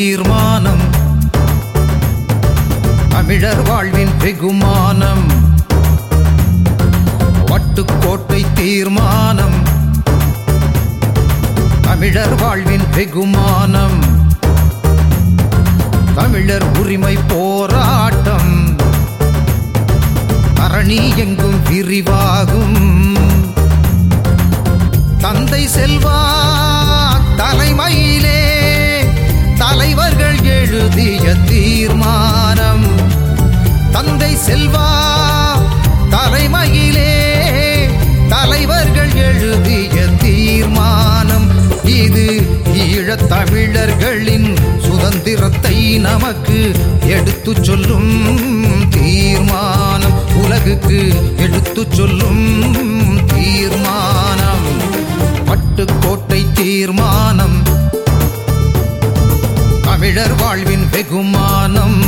தீர்மானம் தமிழர் வாழ்வின் வெகுமானம் வட்டுக்கோட்டை தீர்மானம் தமிழர் வாழ்வின் வெகுமானம் தமிழர் உரிமை போராட்டம் தரணி எங்கும் விரிவாகும் தந்தை செல்வா தலைமையிலே தலைவர்கள் எழுதிய தீர்மானம் தந்தை செல்வா தலைமையிலே தலைவர்கள் எழுதிய தீர்மானம் இது ஈழத் தமிழர்களின் சுதந்திரத்தை நமக்கு எடுத்துச் சொல்லும் தீர்மானம் உலகுக்கு எடுத்துச் சொல்லும் தீர்மானம் பட்டுக்கோட்டை தீர்மானம் தமிழர் வாழ்வின் வெகுமானம்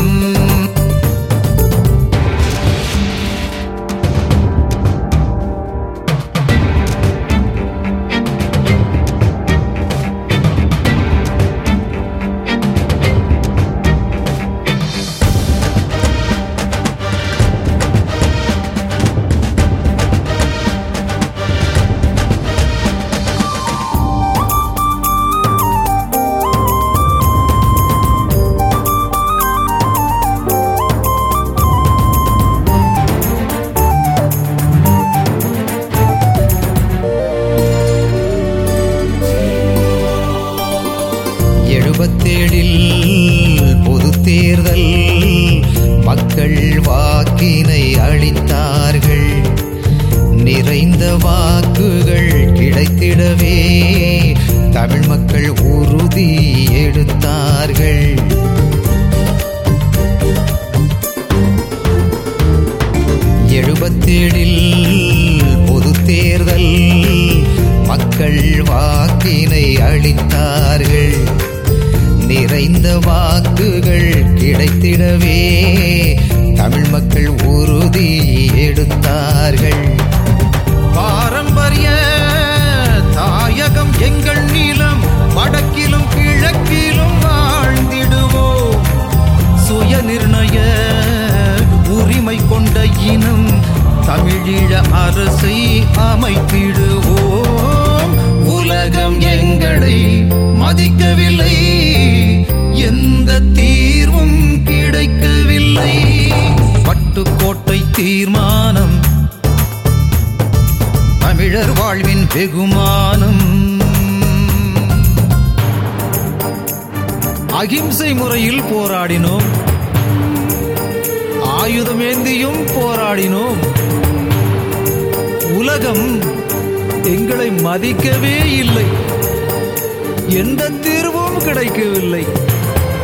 எழுபத்தேழில் பொது தேர்தல் மக்கள் வாக்கினை அளித்தார்கள் நிறைந்த வாக்குகள் கிடைத்திடவே தமிழ் மக்கள் உறுதி எடுத்தார்கள் எழுபத்தேழில் பொது தேர்தல் மக்கள் வாக்கினை அளித்தார்கள் நிறைந்த வாக்குகள் கிடைத்திடவே தமிழ் மக்கள் உறுதி எடுத்தார்கள் பாரம்பரிய தாயகம் எங்கள் நீளம் வடக்கிலும் கிழக்கிலும் வாழ்ந்திடுவோம் சுய நிர்ணய உரிமை கொண்ட இனம் தமிழீழ அரசை அமைத்திடுவோம் உலகம் எங்களை மதிக்கவில்லை எந்த தீர்வும் கிடைக்கவில்லை பட்டுக்கோட்டை தீர்மானம் தமிழர் வாழ்வின் வெகுமானம் அகிம்சை முறையில் போராடினோம் ஆயுதமேந்தியும் போராடினோம் உலகம் எங்களை மதிக்கவே இல்லை எந்த தீர்வும் கிடைக்கவில்லை